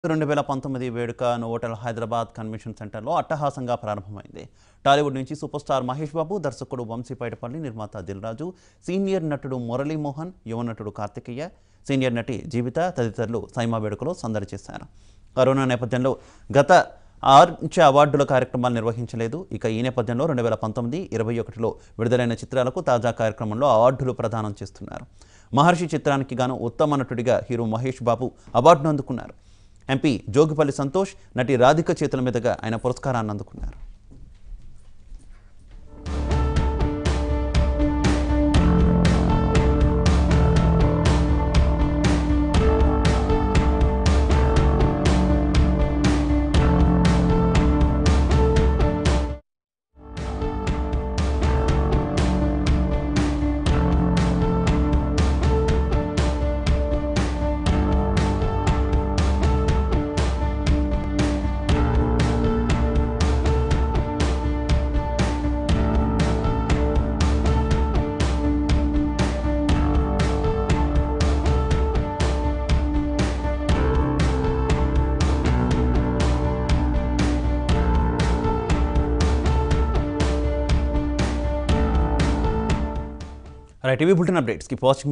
రెండు వేల పంతొమ్మిది వేడుక నోవోటల్ హైదరాబాద్ కన్వెన్షన్ సెంటర్లో అట్టహాసంగా ప్రారంభమైంది టాలీవుడ్ నుంచి సూపర్ స్టార్ మహేష్ బాబు దర్శకుడు వంశీ పైటపల్లి నిర్మాత దిల్రాజు సీనియర్ నటుడు మురళీమోహన్ యువ నటుడు కార్తికేయ సీనియర్ నటి జీవిత తదితరులు సైమా వేడుకలో సందడి చేశారు కరోనా నేపథ్యంలో గత ఆర్చ అవార్డుల కార్యక్రమాలు నిర్వహించలేదు ఇక ఈ నేపథ్యంలో రెండు వేల పంతొమ్మిది ఇరవై ఒకటిలో విడుదలైన చిత్రాలకు తాజా కార్యక్రమంలో అవార్డులు ప్రదానం చేస్తున్నారు మహర్షి చిత్రానికి గాను ఉత్తమ నటుడిగా హీరో మహేష్ బాబు అవార్డును అందుకున్నారు ఎంపీ జోగిపల్లి సంతోష్ నటి రాధిక చేతుల మీదుగా ఆయన పురస్కారాన్ని అందుకున్నారు రైట్ ఇవి బులెటిన్ అప్డేట్స్కి వాచింగ్